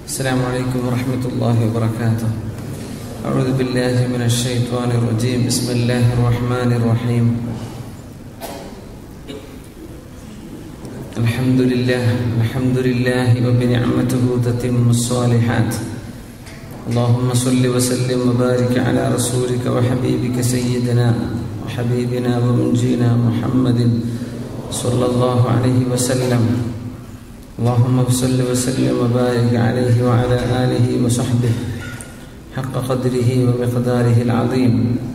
السلام عليكم ورحمة الله وبركاته أعوذ بالله من الشيطان الرجيم بسم الله الرحمن الرحيم الحمد لله الحمد لله وبنعمته تتم الصالحات اللهم صل وسلم وبارك على رسولك وحبيبك سيدنا وحبيبنا ومنجينا محمد صلى الله عليه وسلم اللهم صل وسلم وبارك عليه وعلى آله وصحبه حق قدره ومقداره العظيم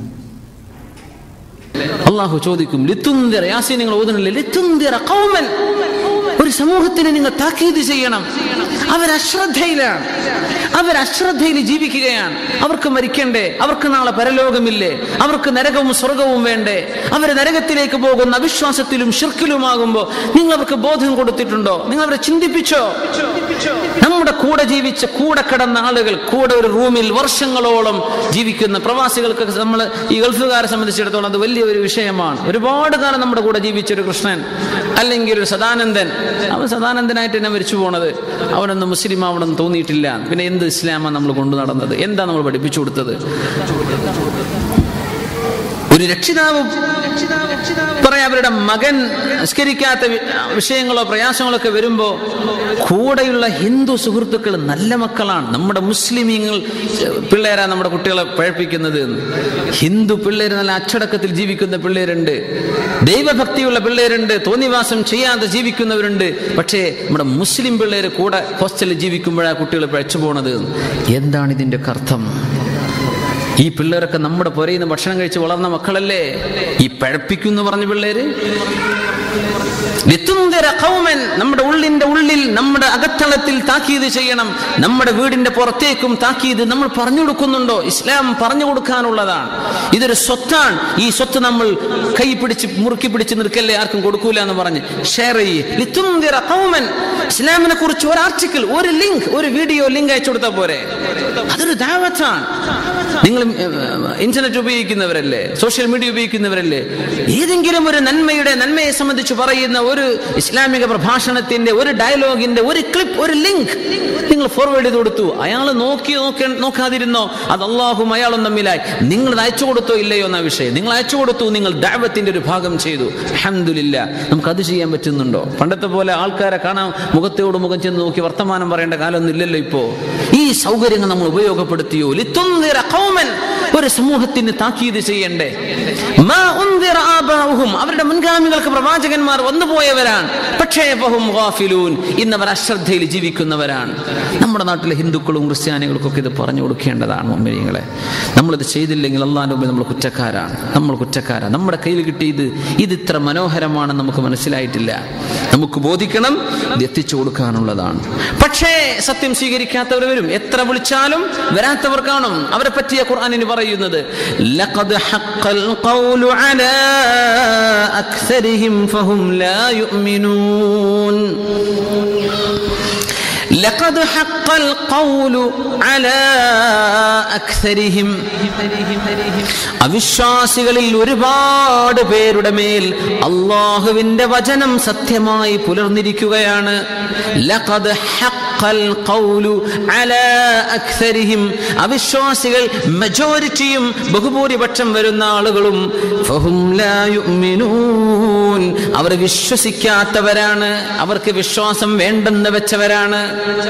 അള്ളാഹു ചോദിക്കും ലിത്തുന്തിറ യാസീൻ നിങ്ങൾ ഓതുന്നില്ലേ ലിത്തുന്തിറ കൗമൻ ഒരു സമൂഹത്തിന് നിങ്ങൾ താക്കീത് ചെയ്യണം അവർ അശ്രദ്ധയിലാണ് അവർ അശ്രദ്ധയിൽ ജീവിക്കുകയാണ് അവർക്ക് മരിക്കണ്ടേ അവർക്ക് നാളെ പരലോകമില്ലേ അവർക്ക് നരകവും സ്വർഗവും വേണ്ടേ അവർ നരകത്തിലേക്ക് പോകുന്ന അവിശ്വാസത്തിലും ഷിർക്കിലുമാകുമ്പോ നിങ്ങൾ അവർക്ക് ബോധം കൊടുത്തിട്ടുണ്ടോ നിങ്ങൾ അവരെ ചിന്തിപ്പിച്ചോ നമ്മുടെ കൂടെ ജീവിച്ച കൂടെ കിടന്ന ആളുകൾ കൂടെ ഒരു റൂമിൽ വർഷങ്ങളോളം ജീവിക്കുന്ന പ്രവാസികൾക്ക് നമ്മൾ ഈ ഗൾഫുകാരെ സംബന്ധിച്ചിടത്തോളം അത് വലിയൊരു വിഷയമാണ് ഒരുപാട് കാലം നമ്മുടെ കൂടെ ജീവിച്ച ഒരു കൃഷ്ണൻ അല്ലെങ്കിൽ ഒരു സദാനന്ദൻ അവൻ സദാനന്ദനായിട്ട് തന്നെ മരിച്ചു പോണത് അവനൊന്നും മുസ്ലിം ആവണമെന്ന് തോന്നിയിട്ടില്ല പിന്നെ എന്ത് ഇസ്ലാമാണ് നമ്മൾ കൊണ്ടു നടന്നത് എന്താ നമ്മൾ പഠിപ്പിച്ചു കൊടുത്തത് ഒരു രക്ഷിതാവ് പറയാ അവരുടെ മകൻ നിസ്കരിക്കാത്ത വി- വിഷയങ്ങളോ പ്രയാസങ്ങളോ ഒക്കെ വരുമ്പോ കൂടെയുള്ള ഹിന്ദു സുഹൃത്തുക്കൾ നല്ല മക്കളാണ് നമ്മുടെ മുസ്ലിമീങ്ങൾ പിള്ളേരാ നമ്മുടെ കുട്ടികളെ പഴപ്പിക്കുന്നത് എന്ന്. ഹിന്ദു പിള്ളേർ നല്ല അച്ചടക്കത്തിൽ ജീവിക്കുന്ന പിള്ളേരുണ്ട് ദൈവഭക്തിയുള്ള പിള്ളേരുണ്ട് തോന്നിവാസം ചെയ്യാതെ ജീവിക്കുന്നവരുണ്ട് പക്ഷേ നമ്മുടെ മുസ്ലിം പിള്ളേർ കൂടെ ഹോസ്റ്റലിൽ ജീവിക്കുമ്പോഴാണ് കുട്ടികൾ പഴച്ചു പോണത് എന്താണ് ഇതിന്റെ അർത്ഥം ഈ പിള്ളേരൊക്കെ നമ്മുടെ പുരയിൽ നിന്ന് ഭക്ഷണം കഴിച്ച് വളർന്ന മക്കളല്ലേ ഈ പഴപ്പിക്കുന്നു പറഞ്ഞ പിള്ളേര് ലിത്തുന്തിറ ഖൗമൻ നമ്മുടെ ഉള്ളിന്റെ ഉള്ളിൽ നമ്മുടെ അകത്തളത്തിൽ താക്കീത് ചെയ്യണം നമ്മുടെ വീടിന്റെ പുറത്തേക്കും താക്കീത് നമ്മൾ പറഞ്ഞു കൊടുക്കുന്നുണ്ടോ ഇസ്ലാം പറഞ്ഞു കൊടുക്കാനുള്ളതാണ് ഇതൊരു സ്വത്താണ് ഈ സ്വത്ത് നമ്മൾ കൈ പിടിച്ച് മുറുക്കി പിടിച്ച് നിൽക്കല്ലേ ആർക്കും കൊടുക്കൂല എന്ന് പറഞ്ഞ് ഷെയർ ചെയ്യ് ലിത്തുന്തിറ ഖൗമൻ ഇസ്ലാമിനെ കുറിച്ച് ഒരു ആർട്ടിക്കിൾ ഒരു ലിങ്ക് ഒരു വീഡിയോ ലിങ്ക് അയച്ചു കൊടുത്താൽ പോരെ അതൊരു ദാവത്താണ് നിങ്ങൾ ഇന്റർനെറ്റ് ഉപയോഗിക്കുന്നവരല്ലേ സോഷ്യൽ മീഡിയ ഉപയോഗിക്കുന്നവരല്ലേ ഏതെങ്കിലും ഒരു നന്മയുടെ നന്മയെ സംബന്ധിച്ച് പറയുന്ന ഒരു ഇസ്ലാമിക പ്രഭാഷണത്തിന്റെ ഒരു ഡയലോഗിന്റെ ഒരു ക്ലിപ്പ് ഒരു ലിങ്ക് നിങ്ങൾ ഫോർവേഡ് ചെയ്ത് കൊടുത്തു അയാൾ നോക്കി നോക്ക നോക്കാതിരുന്നോ അത് അള്ളാഹും അയാളും തമ്മിലായി നിങ്ങൾ അത് അയച്ചു കൊടുത്തോ ഇല്ലയോ എന്ന വിഷയം നിങ്ങൾ അയച്ചു കൊടുത്തു നിങ്ങൾ ദൈവത്തിന്റെ ഒരു ഭാഗം ചെയ്തു അഹമ്മദില്ല നമുക്ക് അത് ചെയ്യാൻ പറ്റുന്നുണ്ടോ പണ്ടത്തെ പോലെ ആൾക്കാരെ കാണാൻ മുഖത്തോട് മുഖം ചെന്ന് നോക്കി വർത്തമാനം പറയേണ്ട കാലമൊന്നും ഇല്ലല്ലോ ഇപ്പോ ഈ സൗകര്യങ്ങൾ നമ്മൾ ഉപയോഗപ്പെടുത്തിയോ ലിത്തുന്ദിറ ഖൗമൻ ഒരു സമൂഹത്തിന് താക്കീത് ചെയ്യണ്ടേ മാ ഉന്ദിറ ആബാഉഹും അവരുടെ മുൻഗാമികൾക്ക് പ്രവാചകന്മാർ വന്നുപോയവരാണ് പക്ഷേ ഫഹും ഗാഫിലൂൻ ഇന്നവർ അശ്രദ്ധയിൽ ജീവിക്കുന്നവരാണ് നമ്മുടെ നാട്ടിലെ ഹിന്ദുക്കളും ക്രിസ്ത്യാനികൾക്കൊക്കെ ഇത് പറഞ്ഞു കൊടുക്കേണ്ടതാണ് മുമ്പിനിങ്ങളെ നമ്മളിത് ചെയ്തില്ലെങ്കിൽ അള്ളാഹിന്റെ മുമ്പിൽ നമ്മൾ കുറ്റക്കാരാണ് നമ്മൾ കുറ്റക്കാരാണ് നമ്മുടെ കയ്യിൽ കിട്ടിയത് ഇത് ഇത്ര മനോഹരമാണെന്ന് നമുക്ക് മനസ്സിലായിട്ടില്ല നമുക്ക് ബോധിക്കണം ഇത് എത്തിച്ചു കൊടുക്കാനുള്ളതാണ് പക്ഷേ സത്യം സ്വീകരിക്കാത്തവർ വരും എത്ര വിളിച്ചാലും വരാത്തവർ കാണും അവരെ പറ്റിയ ഖുർആനിന് പറയുന്നത് ലഖദ് ഹഖൽ ഖൗലു അലാ അക്സരിഹിം ഫഹും ലാ യുഅ്മിനൂൻ لقد حق القول على أكثرهم അവിശ്വാസികളിൽ ഒരുപാട് പേരുടെ മേൽ അള്ളാഹുവിന്റെ വചനം സത്യമായി പുലർന്നിരിക്കുകയാണ് ലഖദ് ഹഖൽ ഖൗലു അലാ അക്സരിഹിം അവിശ്വാസികൾ മെജോറിറ്റിയും ബഹുഭൂരിപക്ഷം വരുന്ന ആളുകളും ഫഹും ലാ യുഅ്മിനൂൻ അവർ വിശ്വസിക്കാത്തവരാണ് അവർക്ക് വിശ്വാസം വേണ്ടെന്ന് വെച്ചവരാണ്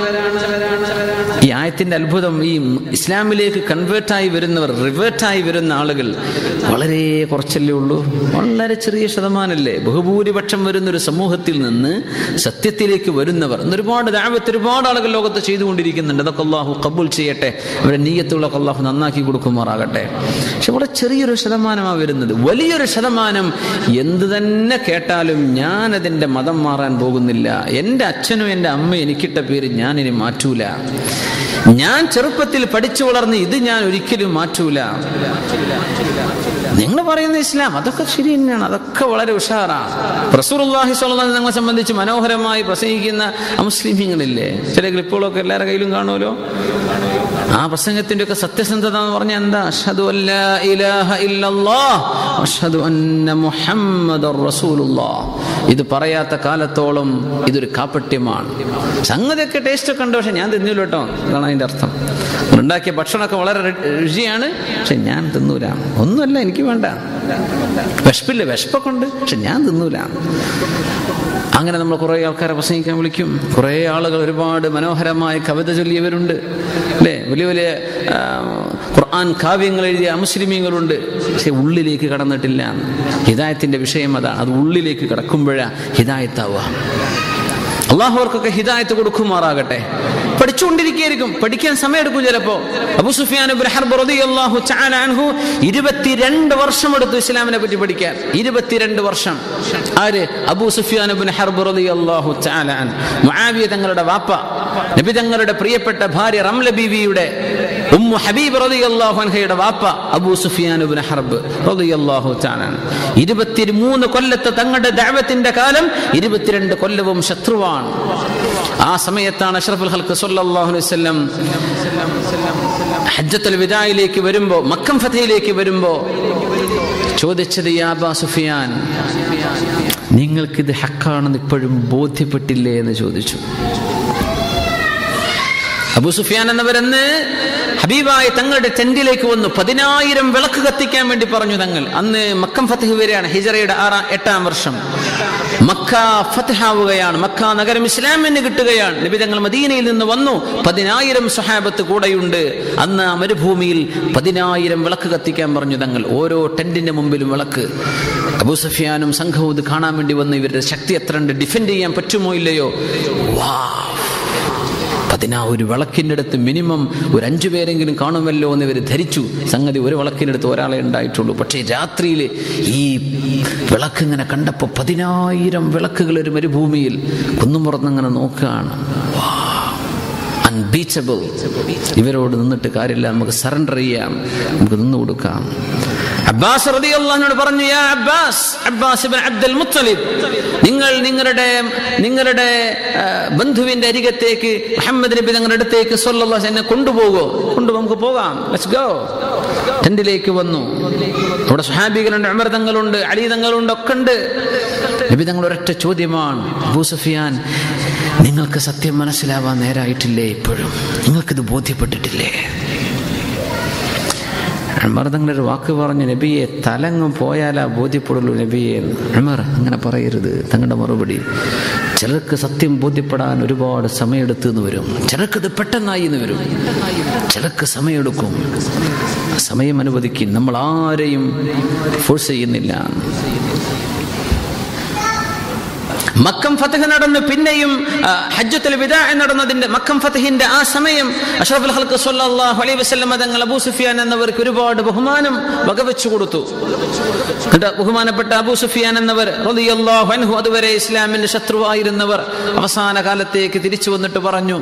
ഈ ആയത്തിന്റെ അത്ഭുതം ഈ ഇസ്ലാമിലേക്ക് കൺവേർട്ടായി വരുന്നവർ റിവേർട്ടായി വരുന്ന ആളുകൾ വളരെ കുറച്ചല്ലേ ഉള്ളൂ വളരെ ചെറിയ ശതമാനല്ലേ ബഹുഭൂരിപക്ഷം വരുന്ന ഒരു സമൂഹത്തിൽ നിന്ന് സത്യത്തിലേക്ക് വരുന്നവർ ഇന്ന് ഒരുപാട് ദാവത്ത് ഒരുപാട് ആളുകൾ ലോകത്ത് ചെയ്തുകൊണ്ടിരിക്കുന്നുണ്ട് അതൊക്കെ അള്ളാഹു കബൂൽ ചെയ്യട്ടെ അവരുടെ നീയത്തുകളൊക്കെ അള്ളാഹു നന്നാക്കി കൊടുക്കുമാറാകട്ടെ പക്ഷെ വളരെ ചെറിയൊരു ശതമാനമാണ് വരുന്നത് വലിയൊരു ശതമാനം എന്ത് തന്നെ കേട്ടാലും ഞാൻ അതിന്റെ മതം മാറാൻ പോകുന്നില്ല എൻ്റെ അച്ഛനും എൻ്റെ അമ്മയും എനിക്കിട്ട പേര് ഞാൻ ഇനി മാറ്റൂല ഞാൻ ചെറുപ്പത്തിൽ പഠിച്ചു വളർന്ന് ഇത് ഞാൻ ഒരിക്കലും മാറ്റൂല നിങ്ങൾ പറയുന്ന ഇസ്ലാം അതൊക്കെ ശരി തന്നെയാണ് അതൊക്കെ വളരെ ഉഷാറാണ് റസൂർഹി സ്വലം ഞങ്ങളെ സംബന്ധിച്ച് മനോഹരമായി പ്രസംഗിക്കുന്ന മുസ്ലിമീങ്ങളില്ലേ ചില ക്ലിപ്പുകളൊക്കെ എല്ലാവരുടെ കയ്യിലും കാണുമല്ലോ ആ പ്രസംഗത്തിന്റെ ഒക്കെ സത്യസന്ധത എന്ന് പറഞ്ഞാൽ എന്താ അഷ്ഹദു അല്ലാ ഇലാഹ ഇല്ലല്ലാഹ് അഷ്ഹദു അന്ന മുഹമ്മദർ റസൂലുള്ളാഹ് ഇത് പറയാത്ത കാലത്തോളം ഇതൊരു കാപ്പട്യമാണ് സംഗതിയൊക്കെ ടേസ്റ്റ് ഒക്കെ ഉണ്ട് പക്ഷെ ഞാൻ തിന്നില്ല കേട്ടോ അതാണ് അതിന്റെ അർത്ഥം ഉണ്ടാക്കിയ ഭക്ഷണമൊക്കെ വളരെ രു- രുചിയാണ് പക്ഷെ ഞാൻ തിന്നൂല ഒന്നുമല്ല എനിക്ക് വേണ്ട വിശപ്പില്ല വിശപ്പൊക്കെ ഉണ്ട് പക്ഷെ ഞാൻ തിന്നൂല അങ്ങനെ നമ്മൾ കുറേ ആൾക്കാരെ പ്രസംഗിക്കാൻ വിളിക്കും കുറേ ആളുകൾ ഒരുപാട് മനോഹരമായ കവിത ചൊല്ലിയവരുണ്ട് അല്ലേ വലിയ വലിയ ആ, ഖുർആൻ കാവ്യങ്ങൾ എഴുതിയ അമുസ്ലിമീങ്ങളുണ്ട് പക്ഷെ ഉള്ളിലേക്ക് കടന്നിട്ടില്ല ഹിദായത്തിന്റെ വിഷയം അതാണ് അത് ഉള്ളിലേക്ക് കടക്കുമ്പോഴാണ് ഹിദായത്താവുക അള്ളാഹു അവർക്കൊക്കെ ഹിദായത്ത് കൊടുക്കുമാറാകട്ടെ പഠിച്ചുകൊണ്ടിരിക്കുകയായിരിക്കും പഠിക്കാൻ സമയമെടുക്കും ചിലപ്പോ അബു സുഫിയാൻ ഇബ്നു ഹർബ് റളിയല്ലാഹു തആല അൻഹു ഇരുപത്തിരണ്ട് വർഷം എടുത്തു ഇസ്ലാമിനെ പറ്റി പഠിക്കാൻ ഇരുപത്തിരണ്ട് വർഷം ആര് അബു സുഫിയാൻ ഇബ്നു ഹർബ് റളിയല്ലാഹു തആല അൻ മുആവിയ തങ്ങളുടെ വാപ്പ നബി തങ്ങളുടെ പ്രിയപ്പെട്ട ഭാര്യ റംല ബീവിയുടെ ഉമ്മു ഹബീബ് റളിയല്ലാഹു അൻഹയുടെ വാപ്പ അബൂ സുഫിയാൻ ഇബ്നു ഹർബ് റളിയല്ലാഹു തആല അൻഹു. ഇരുപത്തിമൂന്ന് കൊല്ലത്തെ തങ്ങളുടെ ദഅവത്തിന്റെ കാലം ഇരുപത്തിരണ്ട് കൊല്ലവും ശത്രുവാണ് ആ സമയത്താണ് അഷ്റഫുൽ ഹൽക്ക് സല്ലല്ലാഹു അലൈഹി വസല്ലം ഹജ്ജത്തുൽ വിദായിലേക്ക് വരുമ്പോ മക്കം ഫതയിലേക്ക് വരുമ്പോ ചോദിച്ചത് യാ അബാ സുഫിയാൻ നിങ്ങൾക്കിത് ഹക്കാണെന്ന് ഇപ്പോഴും ബോധ്യപ്പെട്ടില്ലേ എന്ന് ചോദിച്ചു അബൂ സുഫിയാൻ എന്നവരെന്ന് ഹബീബായ തങ്ങളുടെ ടെന്റിലേക്ക് വന്നു പതിനായിരം വിളക്ക് കത്തിക്കാൻ വേണ്ടി പറഞ്ഞു തങ്ങൾ അന്ന് മക്കം ഫത്തഹ് വരെയാണ് ഹിജറയുടെ ആറാം എട്ടാം വർഷം മക്ക ഫത്തഹാവുകയാണ് മക്ക നഗരം ഇസ്ലാമിന് കിട്ടുകയാണ് നബി തങ്ങൾ മദീനയിൽ നിന്ന് വന്നു പതിനായിരം സഹാബത്ത് കൂടെയുണ്ട് അന്ന് ആ മരുഭൂമിയിൽ പതിനായിരം വിളക്ക് കത്തിക്കാൻ പറഞ്ഞു തങ്ങൾ ഓരോ ടെന്റിന്റെ മുമ്പിലും വിളക്ക് അബൂ സുഫിയാനും സംഘവും ഇത് കാണാൻ വേണ്ടി വന്നു ഇവരുടെ ശക്തി എത്ര ഉണ്ട് ഡിഫെൻഡ് ചെയ്യാൻ പറ്റുമോ ഇല്ലയോ വാ പതിനാ ഒരു വിളക്കിൻ്റെ അടുത്ത് മിനിമം ഒരു അഞ്ചു പേരെങ്കിലും കാണുമല്ലോ എന്ന് ഇവർ ധരിച്ചു സംഗതി ഒരു വിളക്കിൻ്റെ അടുത്ത് ഒരാളെ ഉണ്ടായിട്ടുള്ളൂ പക്ഷേ രാത്രിയിൽ ഈ വിളക്ക് ഇങ്ങനെ കണ്ടപ്പോൾ പതിനായിരം വിളക്കുകൾ ഒരു മരുഭൂമിയിൽ കുന്നുമുറന്നിങ്ങനെ നോക്കുകയാണ് അൺബീച്ചബിൾ ഇവരോട് നിന്നിട്ട് കാര്യമില്ല നമുക്ക് സറണ്ടർ ചെയ്യാം നമുക്ക് നിന്ന് കൊടുക്കാം അബ്ബാസ് റളിയല്ലാഹുവിനോട് പറഞ്ഞു യാ അബ്ബാസ് അബ്ബാസ് ഇബ്നു അബ്ദുൽ മുത്തലിബ് നിങ്ങൾ നിങ്ങളുടെ നിങ്ങളുടെ ആ, ബന്ധുവിന്റെ അരികത്തേക്ക് മുഹമ്മദ് നബി തങ്ങളുടെ അടുത്തേക്ക് സല്ലല്ലാഹു അലൈഹി എന്നെ കൊണ്ടുപോകോ കൊണ്ടു നമുക്ക് പോകാം ലെറ്റ്സ് ഗോ ടെന്റിലേക്ക് വന്നു അവിടെ സുഹാബികളുണ്ട് ഉമർ തങ്ങളുണ്ട് അലി തങ്ങളുണ്ട് ഒക്കെ ഉണ്ട് നബി തങ്ങൾ ഒരൊറ്റ ചോദ്യമാണ് അബൂ സുഫിയാൻ നിങ്ങൾക്ക് സത്യം മനസ്സിലാവാൻ നേരായിട്ടില്ലേ ഇപ്പോഴും നിങ്ങൾക്കിത് ബോധ്യപ്പെട്ടിട്ടില്ലേ ഉമർ തങ്ങളൊരു വാക്ക് പറഞ്ഞു നബിയെ തലങ്ങ് പോയാലാ ബോധ്യപ്പെടുള്ളൂ നബിയെ എന്ന്. ഉമർ അങ്ങനെ പറയരുത് തങ്ങളുടെ മറുപടി ചിലർക്ക് സത്യം ബോധ്യപ്പെടാൻ ഒരുപാട് സമയമെടുത്തു എന്ന് വരും ചിലർക്ക് ഇത് പെട്ടെന്നായി എന്ന് വരും ചിലർക്ക് സമയമെടുക്കും ആ സമയം അനുവദിക്കും നമ്മൾ ആരെയും ഫോഴ്സ് ചെയ്യുന്നില്ല മക്കം ഫതഹ് നടന്നു പിന്നെയും ആ, ഹജ്ജത്തുൽ വിദാ നടന്നതിന്റെ മക്കം ഫതഹിന്റെ ആ സമയം അഷ്റഫുൽ ഹൽക്ക് സല്ലല്ലാഹു അലൈഹി വസല്ലം തങ്ങൾ അബൂ സുഫിയാൻ എന്നവർക്ക് ഒരുപാട് ബഹുമാനം വകവെച്ചു കൊടുത്തു എന്നിട്ട് ബഹുമാനപ്പെട്ട അബൂ സുഫിയാൻ എന്നവർ റളിയല്ലാഹു അൻഹു അതുവരെ ഇസ്ലാമിന്റെ ശത്രുവായിരുന്നവർ അവസാന കാലത്തേക്ക് തിരിച്ചു വന്നിട്ട് പറഞ്ഞു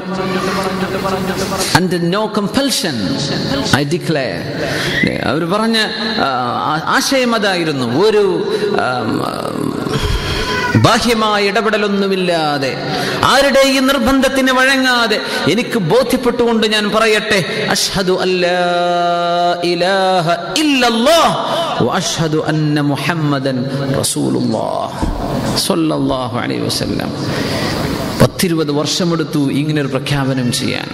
and no compulsion I declare അവർ പറഞ്ഞ ആ, ആ- ആശയം അതായിരുന്നു ഒരു ആം, ബാഹ്യമായ ഇടപെടലൊന്നുമില്ലാതെ ആരുടെയും നിർബന്ധത്തിന് വഴങ്ങാതെ എനിക്ക് ബോധ്യപ്പെട്ടുകൊണ്ട് ഞാൻ പറയട്ടെ അഷ്ഹദു അല്ലാ ഇലാഹ ഇല്ലല്ലാഹ് വഅഷ്ഹദു അന്ന മുഹമ്മദൻ റസൂലുള്ളാഹ് സ്വല്ലല്ലാഹു അലൈഹി വസല്ലം പത്തിരുപത് വർഷമെടുത്തു ഇങ്ങനെ ഒരു പ്രഖ്യാപനം ചെയ്യാൻ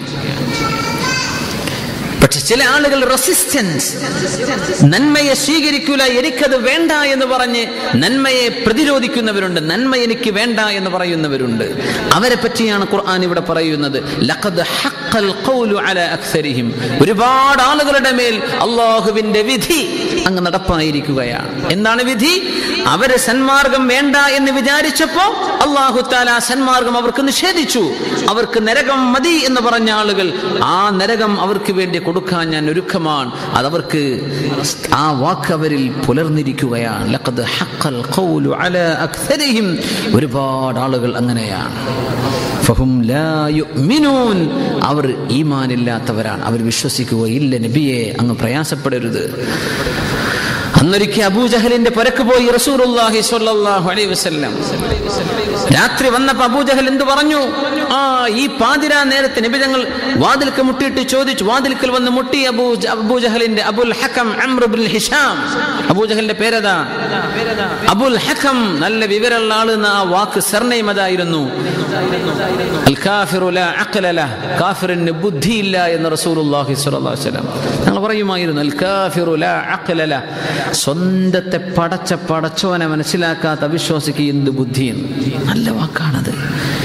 പക്ഷെ ചില ആളുകൾ റെസിസ്റ്റൻസ് നന്മയെ സ്വീകരിക്കൂല എനിക്കത് വേണ്ട എന്ന് പറഞ്ഞ് നന്മയെ പ്രതിരോധിക്കുന്നവരുണ്ട് നന്മ എനിക്ക് വേണ്ട എന്ന് പറയുന്നവരുണ്ട് അവരെ പറ്റിയാണ് ഖുർആൻ ഇവിടെ പറയുന്നത് ലഖദ് ഹഖൽ ഖൗലു അലാ അക്സരിഹിം ഒരുപാട് ആളുകളുടെ മേൽ അള്ളാഹുവിന്റെ വിധി അങ്ങ് നടപ്പായിരിക്കുകയാണ് എന്താണ് വിധി അവര് സന്മാർഗം വേണ്ട എന്ന് വിചാരിച്ചപ്പോ അള്ളാഹു താല ആ സന്മാർഗം അവർക്ക് നിഷേധിച്ചു അവർക്ക് നരകം മതി എന്ന് പറഞ്ഞ ആളുകൾ ആ നരകം അവർക്ക് വേണ്ടി കൊടുക്കാൻ ഞാൻ ഒരുക്കമാണ് അതവർക്ക് ആ വാക്ക് അവരിൽ പുലർന്നിരിക്കുകയാണ് ലഖദ് ഹഖൽ ഖൗലു അലാ അക്സരിഹിം ഒരുപാട് ആളുകൾ അങ്ങനെയാണ് ഫഹും ലാ യുഅ്മിനൂൻ അവർ ഈമാനില്ലാത്തവരാണ് അവർ വിശ്വസിക്കുകയില്ല നബിയെ അങ്ങ് പ്രയാസപ്പെടരുത് അന്നൊരിക്കൽ അബൂജഹലിന്റെ പുരക്ക് പോയി റസൂലുള്ളാഹി സ്വല്ലല്ലാഹു അലൈഹി വസല്ലം രാത്രി വന്നപ്പോ അബൂജഹൽ എന്ത് പറഞ്ഞു ആ ഈ പാതിരാ നേരത്തെ നിബിതങ്ങൾ വാതിൽക്ക് മുട്ടിയിട്ട് ചോദിച്ചു വാതിൽക്കൽ വന്ന് മുട്ടി അബൂ അബൂജഹലിന്റെ അബുൽ ഹക്കം അംർ ഇബ്നുൽ ഹിഷാം അബൂജഹലിന്റെ പേരതാ അബുൽ ഹക്കം നല്ല വിവരമുള്ള ആള് എന്ന ആ വാക്ക് സർനെയിം അതായിരുന്നു അൽ കാഫിറു ലാ അഖ്ല ലഹ്. കാഫിറിന് ബുദ്ധിയില്ല എന്ന് റസൂലുള്ളാഹി സ്വല്ലല്ലാഹു അലൈഹി വസല്ലം ഞങ്ങൾ പറയുമായിരുന്നു അൽ കാഫിറു ലാ അഖ്ല ലഹ്. സ്വന്തത്തെ പടച്ച പടച്ചോനെ മനസ്സിലാക്കാത്ത അവിശ്വാസിക്ക് എന്ത് ബുദ്ധിയെന്ന് നല്ല വാക്കാണത്